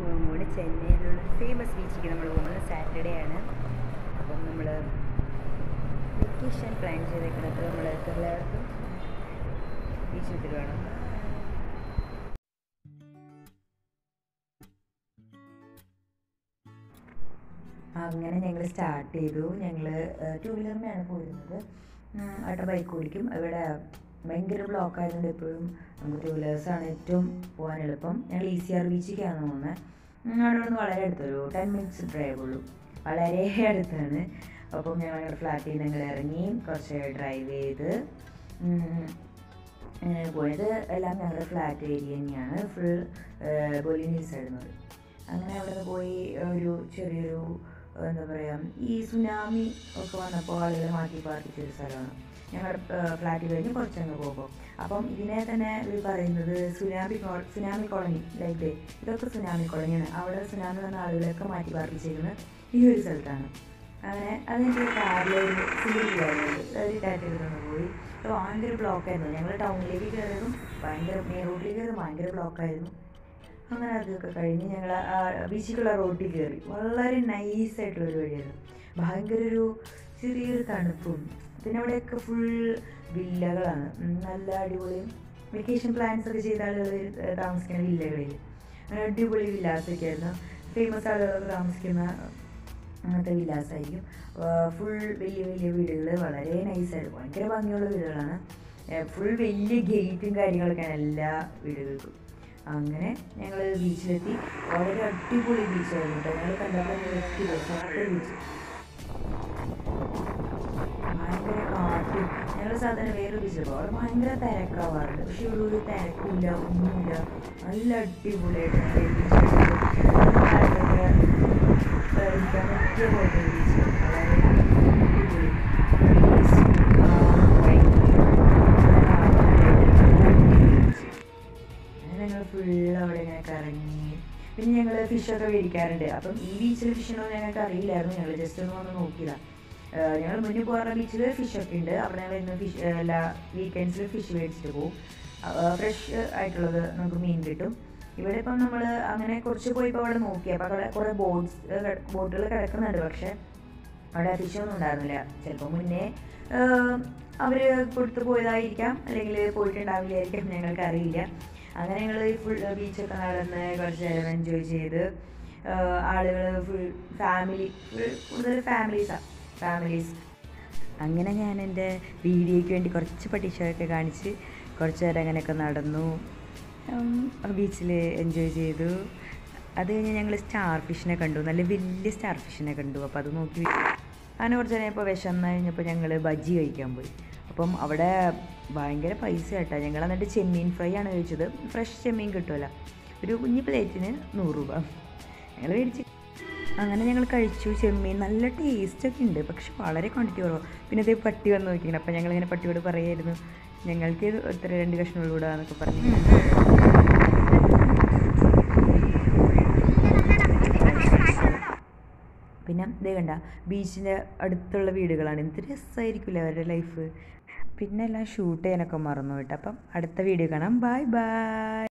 പോകാൻ പോകണം ചെന്നൈയിലുള്ള ഫേമസ് ബീച്ചിലേക്ക് നമ്മൾ പോകുന്നത് സാറ്റർഡേ ആണ് അപ്പം നമ്മൾ വെക്കേഷൻ പ്ലാൻ ചെയ്തേക്കുന്നത് നമ്മൾ എല്ലാവർക്കും ബീച്ചിൽ തരുവാണ് അങ്ങനെ ഞങ്ങൾ സ്റ്റാർട്ട് ചെയ്തു ഞങ്ങൾ ടു വീലറിനാണ് പോയിരുന്നത് ഏട്ട ബൈക്ക് ഓടിക്കും ഇവിടെ ഭയങ്കര ബ്ലോക്ക് ആയതുകൊണ്ട് എപ്പോഴും നമുക്ക് ടു വീലേഴ്സാണ് ഏറ്റവും പോകാൻ എളുപ്പം ഞങ്ങൾ ഇ സി ആർ ബീച്ചിലേക്കാണ് പോകുന്നത് ഉം, അവിടെ നിന്ന് വളരെ അടുത്തൊരു ടെൻ മിനിറ്റ്സ് ഡ്രൈവ് ഉള്ളൂ വളരെ അടുത്താണ് അപ്പം ഞങ്ങൾ ഞങ്ങളുടെ ഫ്ലാറ്റിൽ നിന്ന് ഞങ്ങൾ ഇറങ്ങി കുറച്ച് ഡ്രൈവ് ചെയ്ത് ഉം, ഏഹ് പോയത് എല്ലാം ഞങ്ങളുടെ ഫ്ലാറ്റ് ഏരിയ തന്നെയാണ് ഫുൾ ബൊലിനീസ് ആയിരുന്നു അത് അങ്ങനെ അവിടെ നിന്ന് പോയി ഒരു ചെറിയൊരു ഏഹ് എന്താ പറയുക ഈ സുനാമി ഒക്കെ വന്നപ്പോൾ ആളുകൾ മാറ്റി പാർപ്പിച്ച ഒരു സ്ഥലമാണ് ഞങ്ങളുടെ ഫ്ലാറ്റ് കഴിഞ്ഞ് കുറച്ചങ്ങ് പോകുമ്പോൾ അപ്പം ഇതിനെ തന്നെ ഇവർ പറയുന്നത് സുനാമി കോ സുനാമി കോളനി ലൈക്ക് ഇതൊക്കെ സുനാമി കോളനിയാണ് അവിടെ സുനാമി വന്ന ആളുകളെയൊക്കെ മാറ്റി പാർപ്പിച്ചിരിക്കുന്നത് ഈ ഒരു സ്ഥലത്താണ് അങ്ങനെ അതെനിക്ക് കാറിലൊരു ഫീലില്ലായിരുന്നു ഒരു ടാറ്റ എടുത്തുകൊണ്ട് പോയി അപ്പോൾ ഭയങ്കര ബ്ലോക്കായിരുന്നു ഞങ്ങൾ ടൗണിലേക്ക് കയറിയതും ഭയങ്കര മെയിൻ റോഡിലേക്ക് കയറിയതും ഭയങ്കര ബ്ലോക്കായിരുന്നു അങ്ങനെ അതൊക്കെ കഴിഞ്ഞ് ഞങ്ങൾ ബീച്ചിലുള്ള റോഡിൽ കയറി വളരെ നൈസായിട്ടുള്ളൊരു വഴിയായിരുന്നു ഭയങ്കര ഒരു ചെറിയൊരു തണുപ്പും പിന്നെ അവിടെയൊക്കെ ഫുൾ വില്ലകളാണ് ഉം, നല്ല അടിപൊളിയും വെക്കേഷൻ പ്ലാൻസ് ഒക്കെ ചെയ്ത ആളുകൾ താമസിക്കുന്ന വില്ലകളിൽ അങ്ങനെ അടിപൊളി വില്ലാസൊക്കെ ആയിരുന്നു ഫേമസ് ആളുകളൊക്കെ താമസിക്കുന്ന അങ്ങനത്തെ വില്ലാസായിരിക്കും ഫുൾ വലിയ വലിയ വീടുകൾ വളരെ നൈസായിട്ട് ഭയങ്കര ഭംഗിയുള്ള വീടുകളാണ് ഫുൾ വലിയ ഗേറ്റും കാര്യങ്ങളൊക്കെയാണ് എല്ലാ വീടുകൾക്കും അങ്ങനെ ഞങ്ങൾ ബീച്ചിലെത്തി വളരെ അടിപൊളി ബീച്ചായിരുന്നു കേട്ടോ ഞങ്ങൾ കണ്ടപ്പോൾ ഞങ്ങൾ എത്തി ബീച്ച് ഭയങ്കര കാറ്റും ഞങ്ങൾ സാധാരണ വേറെ ബീച്ചിൽ പോകും അവിടെ ഭയങ്കര തിരക്കാവാറുണ്ട് പക്ഷെ ഇവിടെ ഒരു തിരക്കില്ല ഒന്നുമില്ല നല്ല അടിപൊളിയായിട്ട് ഞങ്ങൾ ബീച്ചിൽ ഇരിക്കാൻ പറ്റിയ പോലത്തെ ഒരു ബീച്ച് വളരെ അടിപൊളി അങ്ങനെ ഞങ്ങൾ ഫുള്ള് അവിടെ ഇങ്ങനെ കറങ്ങി പിന്നെ ഞങ്ങൾ ഫിഷൊക്കെ മേടിക്കാറുണ്ട് അപ്പം ഈ ബീച്ചിൽ ഫിഷുണ്ടോ ഞങ്ങൾക്ക് അറിയില്ലായിരുന്നു ഞങ്ങൾ ജസ്റ്റ് ഒന്ന് വന്ന് നോക്കിയതാണ് ഞങ്ങൾ മുന്നിൽ പോകാറുള്ള ബീച്ചിൽ ഫിഷൊക്കെ ഉണ്ട് അവിടെ ഞങ്ങൾ ഇന്ന് ഫിഷ് എല്ലാ വീക്കെൻഡ്സിൽ ഫിഷ് മേടിച്ചിട്ട് പോകും ഫ്രഷ് ആയിട്ടുള്ളത് നമുക്ക് മീൻ കിട്ടും ഇവിടെ ഇപ്പം നമ്മൾ അങ്ങനെ കുറച്ച് പോയി ഇപ്പോൾ അവിടെ നോക്കി അപ്പോൾ അവിടെ കുറേ ബോട്ട്സ് ബോട്ടുകൾ കിടക്കുന്നുണ്ട് പക്ഷേ അവിടെ ഫിഷൊന്നും ഉണ്ടായിരുന്നില്ല ചിലപ്പോൾ മുന്നേ അവർ കൊടുത്തു പോയതായിരിക്കാം അല്ലെങ്കിൽ പോയിട്ടുണ്ടാവില്ലായിരിക്കാം ഞങ്ങൾക്ക് അറിയില്ല അങ്ങനെ ഞങ്ങൾ ഫുൾ ബീച്ചൊക്കെ നടന്ന് കുറച്ച് നേരം എൻജോയ് ചെയ്ത് ആളുകൾ ഫുൾ ഫാമിലി ഫുൾ കൂടുതൽ ഫാമിലീസാണ് ഫാമിലീസ് അങ്ങനെ ഞാൻ എൻ്റെ വീഡിയോയ്ക്ക് വേണ്ടി കുറച്ച് പട്ടിഷയൊക്കെ കാണിച്ച് കുറച്ച് നേരം അങ്ങനെയൊക്കെ നടന്നു ബീച്ചിൽ എൻജോയ് ചെയ്തു അത് കഴിഞ്ഞ് ഞങ്ങൾ സ്റ്റാർ ഫിഷിനെ കണ്ടു നല്ല വലിയ സ്റ്റാർ ഫിഷിനെ കണ്ടു അപ്പോൾ അത് നോക്കി അങ്ങനെ കുറച്ച് നേരം ഇപ്പോൾ വിശന്ന് കഴിഞ്ഞപ്പോൾ ഞങ്ങൾ ബജ്ജി കഴിക്കാൻ പോയി അപ്പം അവിടെ ഭയങ്കര പൈസ കേട്ടോ ഞങ്ങൾ എന്നിട്ട് ചെമ്മീൻ ഫ്രൈ ആണ് കഴിച്ചത് ഫ്രഷ് ചെമ്മീൻ കിട്ടുമല്ലോ ഒരു കുഞ്ഞ് പ്ലേറ്റിന് നൂറ് രൂപ ഞങ്ങൾ മേടിച്ച് അങ്ങനെ ഞങ്ങൾ കഴിച്ചു ചെമ്മീൻ നല്ല ടേസ്റ്റൊക്കെ ഉണ്ട് പക്ഷെ വളരെ ക്വാണ്ടിറ്റി കുറവാണ് പിന്നെ അതേ പട്ടി വന്ന് നോക്കിയിരുന്നു അപ്പോൾ ഞങ്ങളിങ്ങനെ പട്ടിയോട് പറയായിരുന്നു ഞങ്ങൾക്ക് ഇത് ഇത്ര രണ്ട് കഷ്ണമുള്ളൂടാ എന്നൊക്കെ പറഞ്ഞു പിന്നെ ഇതേ കണ്ട ബീച്ചിൻ്റെ അടുത്തുള്ള വീടുകളാണ് എന്ത് രസമായിരിക്കില്ല അവരുടെ ലൈഫ് പിന്നെ എല്ലാം ഷൂട്ട് ചെയ്യാനൊക്കെ മറന്നു കേട്ടോ അപ്പം അടുത്ത വീഡിയോ കാണാം ബൈ ബൈ